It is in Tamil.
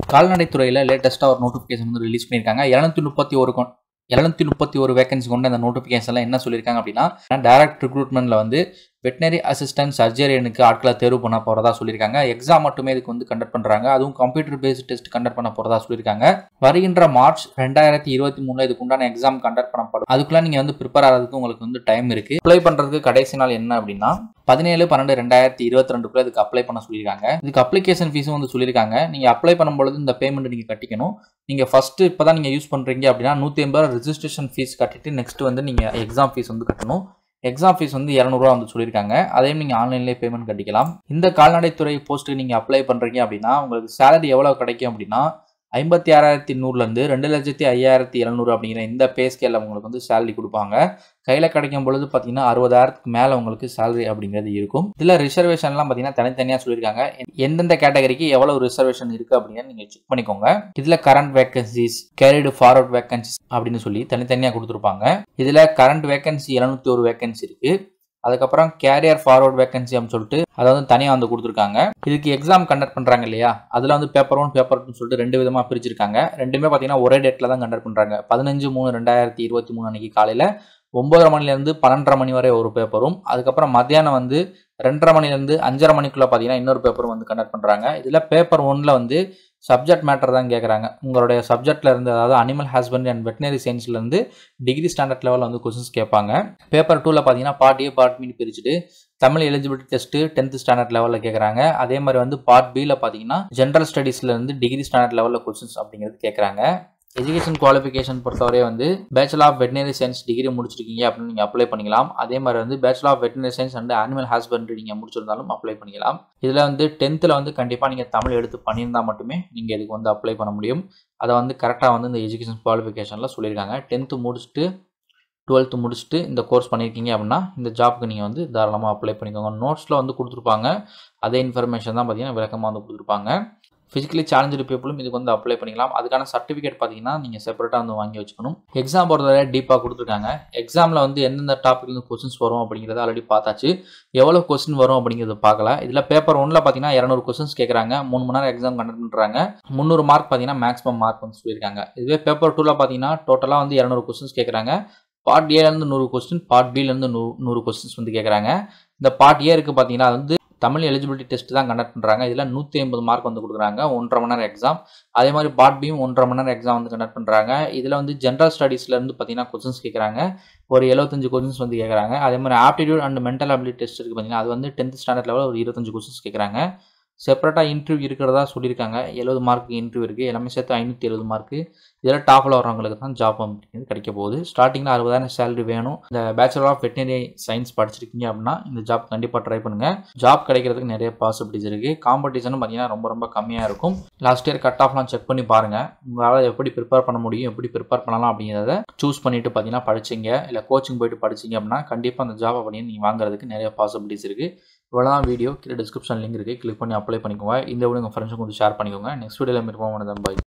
கால்நடைத்துறையில் லேட்டஸ்ட்டாக ஒரு நோட்டிஃபிகேஷன் வந்து ரிலீஸ் பண்ணியிருக்காங்க இரநூத்தி முப்பத்தி ஒரு இரநூத்தி முப்பத்தி ஒரு வேகன்சி கொண்ட அந்த நோட்டிஃபிகேஷனில் என்ன சொல்லியிருக்காங்க அப்படின்னா டைரக்ட் ரிக்ரூட்மெண்ட்டில் வந்து வெட்டினரி அசிஸ்டன்ட் சர்ஜரியனுக்கு ஆட்களை தேர்வு பண்ண போகிறதா சொல்லியிருக்காங்க எக்ஸாம் மட்டுமே இதுக்கு வந்து கண்டக்ட் பண்ணுறாங்க அதுவும் கம்ப்யூட்டர் பேஸ்ட் டெஸ்ட் கண்டக்ட் பண்ண போகிறதா சொல்லியிருக்காங்க வருகின்ற மார்ச் ரெண்டாயிரத்தி இருபத்தி மூணில் இதுக்கு உண்டான எக்ஸாம் கண்டக்ட் பண்ணப்படும் அதுக்குள்ளே நீங்கள் வந்து ப்ரிப்பேர் ஆகிறதுக்கு உங்களுக்கு வந்து டைம் இருக்குது அப்ளை பண்ணுறதுக்கு கடைசி நாள் என்ன அப்படின்னா பதினேழு பன்னெண்டு ரெண்டாயிரத்தி இருபத்தி ரெண்டுக்குள்ள இதுக்கு அப்ளை பண்ண சொல்லியிருக்காங்க இதுக்கு அப்ளிகேஷன் ஃபீஸும் வந்து சொல்லியிருக்காங்க நீங்கள் அப்ளை பண்ணும்பொழுது இந்த பேமெண்ட் நீங்கள் கட்டிக்கணும் நீங்கள் ஃபஸ்ட்டு இப்போ தான் நீங்கள் யூஸ் பண்ணுறீங்க அப்படின்னா நூற்றி ஐம்பது ரூபா ரிஜிஸ்ட்ரேஷன் ஃபீஸ் கட்டிட்டு நெக்ஸ்ட் வந்து நீங்கள் எக்ஸாம் ஃபீஸ் வந்து கட்டணும் எக்ஸாம் ஃபீஸ் வந்து இரநூறுவா வந்து சொல்லியிருக்காங்க அதையும் நீங்கள் ஆன்லைன்லேயே பேமெண்ட் கட்டிக்கலாம் இந்த கால்நடைத்துறை போஸ்ட்டுக்கு நீங்கள் அப்ளை பண்ணுறீங்க அப்படின்னா உங்களுக்கு சேலரி எவ்வளோ கிடைக்கும் அப்படின்னா ஐம்பத்தி ஆறாயிரத்தி நூறுலேருந்து ரெண்டு லட்சத்தி ஐயாயிரத்தி எழுநூறு அப்படிங்கிற இந்த பே ஸ்கேலில் உங்களுக்கு வந்து சேலரி கொடுப்பாங்க கையில் கிடைக்கும் பொழுது பார்த்தீங்கன்னா அறுபதாயிரத்துக்கு மேலே உங்களுக்கு சேலரி அப்படிங்கிறது இருக்கும் இதில் ரிசர்வேஷன்லாம் பார்த்தீங்கன்னா தனித்தனியாக சொல்லியிருக்காங்க எந்தெந்த கேட்டகரிக்கு எவ்வளோ ரிசர்வேஷன் இருக்குது அப்படின்னு நீங்கள் செக் பண்ணிக்கோங்க இதில் current vacancies carried forward vacancies அப்படின்னு சொல்லி தனித்தனியாக கொடுத்துருப்பாங்க இதில் கரண்ட் வேகன்சி எழுநூத்தி ஒரு வேகன்சி இருக்குது அதுக்கப்புறம் கேரியர் ஃபார்வர்ட் வேகன்சி அப்படின்னு சொல்லிட்டு அதை வந்து தனியாக வந்து கொடுத்துருக்காங்க இதுக்கு எக்ஸாம் கண்டக்ட் பண்ணுறாங்க இல்லையா அதில் வந்து பேப்பர் ஒன் பேப்பர் டூ சொல்லிட்டு ரெண்டு விதமாக பிரிச்சிருக்காங்க ரெண்டுமே பார்த்தீங்கன்னா ஒரே டேட்டில் தான் கண்டக்ட் பண்ணுறாங்க பதினஞ்சு மூணு ரெண்டாயிரத்தி இருபத்தி மூணு அன்னைக்கு காலையில் ஒம்பதரை மணிலேருந்து பன்னெண்டரை மணி வரை ஒரு பேப்பரும் அதுக்கப்புறம் மத்தியானம் வந்து ரெண்டரை மணிலேருந்து அஞ்சரை மணிக்குள்ளே பார்த்தீங்கன்னா இன்னொரு பேப்பரும் வந்து கண்டக்ட் பண்ணுறாங்க இதில் பேப்பர் ஒன்னில் வந்து சப்ஜெக்ட் மேட்டர் தான் கேட்குறாங்க உங்களுடைய சப்ஜெக்ட்ல இருந்து அதாவது அனிமல் ஹஸ்பண்ட் அண்ட் வெட்டினரி சயின்ஸ்லேருந்து டிகிரி ஸ்டாண்டர்ட் லெவலில் வந்து கொஸ்டின்ஸ் கேட்பாங்க பேப்பர் டூவில் பார்த்தீங்கன்னா பார்ட் ஏ பார்ட் பின்னு பிரிச்சுட்டு Tamil eligibility test tenth standard லெவலில் கேட்குறாங்க அதே மாதிரி வந்து பார்ட் பியில் பார்த்தீங்கன்னா ஜென்ரல் ஸ்டடீஸ்லேருந்து டிகிரி ஸ்டாண்டர்ட் லெவலில் கொஸ்டின்ஸ் அப்படிங்கிறது கேட்குறாங்க எஜுகேஷன் குவாலிஃபிகேஷன் பொறுத்தவரை வந்து bachelor of veterinary science degree முடிச்சிருக்கீங்க அப்படின்னு நீங்கள் அப்ளை பண்ணிக்கலாம் அதே மாதிரி வந்து bachelor of veterinary science and animal husbandry நீங்கள் முடிச்சிருந்தாலும் அப்ளை பண்ணிக்கலாம் இதில் வந்து டென்த்தில் வந்து கண்டிப்பாக நீங்கள் தமிழ் எடுத்து பண்ணியிருந்தால் மட்டுமே நீங்கள் இதுக்கு வந்து அப்ளை பண்ண முடியும் அதை வந்து கரெக்டாக வந்து இந்த எஜுகேஷன் குவாலிஃபிகேஷனில் சொல்லியிருக்காங்க டென்த்து முடிச்சுட்டு டுவெல்த்து முடிச்சுட்டு இந்த கோர்ஸ் பண்ணியிருக்கீங்க அப்படின்னா இந்த ஜாப்க்கு நீங்கள் வந்து தாராளமாக அப்ளை பண்ணிக்கோங்க நோட்ஸில் வந்து கொடுத்துருப்பாங்க அதே இன்ஃபர்மேஷன் தான் பார்த்தீங்கன்னா விளக்கமாக வந்து கொடுத்துருப்பாங்க ஃபிசிக்கலி சேலஞ்சு பீப்புளும் இதுக்கு வந்து அப்ளை பண்ணிக்கலாம் அதுக்கான சர்டிஃபிகேட் பார்த்தீங்கன்னா நீங்கள் செப்பரேட்டாக வந்து வாங்கி வச்சுக்கணும் எக்ஸாம் பொறுத்தவரை டீப்பாக கொடுத்துருக்காங்க எக்ஸாமில் வந்து எந்தெந்த டாப்பிக்லேருந்து கொஸ்டின்ஸ் வரும் அப்படிங்கிறத ஆல்ரெடி பார்த்தாச்சு எவ்வளோ கொஸ்டின் வரும் அப்படிங்கிறத பார்க்கல இதில் பேப்பர் ஒன்றில் பார்த்தீங்கன்னா இரநூறு கொஸ்டின்ஸ் கேட்குறாங்க மூணு மணி நேரம் எக்ஸாம் கண்டக்ட் பண்ணுறாங்க முந்நூறு மார்க் பார்த்தீங்கன்னா மேக்ஸிமம் மார்க் வந்து சொல்லியிருக்காங்க இதுவே பேப்பர் டூவில் பார்த்தீங்கன்னா டோட்டலாக வந்து இரநூறு கொஸ்டின்ஸ் கேட்குறாங்க பார்ட் ஏலேருந்து நூறு கொஸ்டின் பார்ட் பிலேருந்து நூறு நூறு கொஸ்டின்ஸ் வந்து கேட்குறாங்க இந்த பார்ட் ஏருக்கு பார்த்தீங்கன்னா அது வந்து தமிழ் எலிஜிபிலிட்டி டெஸ்ட் தான் கண்டக்ட் பண்ணுறாங்க இதில் நூற்றி ஐம்பது மார்க் வந்து கொடுக்குறாங்க ஒன்றரை மணி நேரம் எக்ஸாம் அதே மாதிரி பார்ட் பியும் ஒன்றரை மணி நேரம் எக்ஸாம் வந்து கண்டக்ட் பண்ணுறாங்க இதில் வந்து ஜென்ரல் ஸ்டடீஸ்லேருந்து பார்த்தீங்கன்னா கொஸ்டின்ஸ் கேட்குறாங்க ஒரு எழுபத்தஞ்சு கொஸ்டின்ஸ் வந்து கேட்குறாங்க அதே மாதிரி aptitude and mental ability test இருக்குது பார்த்தீங்கன்னா அது வந்து டென்த் ஸ்டாண்டர்ட் லெவலில் ஒரு இருபத்தஞ்சு கொஸ்டின்ஸ் கேட்குறாங்க செப்பரேட்டாக இன்டர்வியூ இருக்கிறதா சொல்லியிருக்காங்க எழுபது மார்க் இன்டர்வியூ இருக்குது எல்லாமே சேர்த்து ஐநூற்றி எழுபது மார்க்கு இதில் டாப்பில் வரவங்களுக்கு தான் ஜாப் அப்படிங்கிறது கிடைக்க போகுது ஸ்டார்டிங்கில் அறுபதாயிரம் சேலரி வேணும் இந்த பேச்சுலர் ஆஃப் வெட்டினரி சயின்ஸ் படிச்சிருக்கீங்க அப்படின்னா இந்த ஜாப் கண்டிப்பாக ட்ரை பண்ணுங்கள் ஜாப் கிடைக்கிறதுக்கு நிறைய பாசிபிலிட்டிஸ் இருக்குது காம்படிஷனும் பார்த்தீங்கன்னா ரொம்ப ரொம்ப கம்மியாக இருக்கும் லாஸ்ட் இயர் கட் ஆஃப்லாம் செக் பண்ணி பாருங்கள் உங்களால் எப்படி ப்ரிப்பேர் பண்ண முடியும் எப்படி ப்ரிப்பேர் பண்ணலாம் அப்படிங்கிறத சூஸ் பண்ணிவிட்டு பார்த்தீங்கன்னா படிச்சிங்க இல்லை கோச்சிங் போயிட்டு படிச்சிங்க அப்படின்னா கண்டிப்பாக அந்த ஜாப் அப்படின்னு நீங்கள் வாங்குறதுக்கு நிறைய பாசிபிலிட்டிஸ் இருக்குது இவ்வளோதான் வீடியோ கீழே டிஸ்கிரிப்ஷன் லிங்க் இருக்குது கிளிக் பண்ணி அப்ளை பண்ணிக்கோங்க இந்த வீடியோ உங்கள் ஃப்ரெண்ட்ஸுக்கு கொஞ்சம் ஷேர் பண்ணிக்கோங்க நெக்ஸ்ட் வீடியோவில் மீட் பண்ணுவோம் பாய்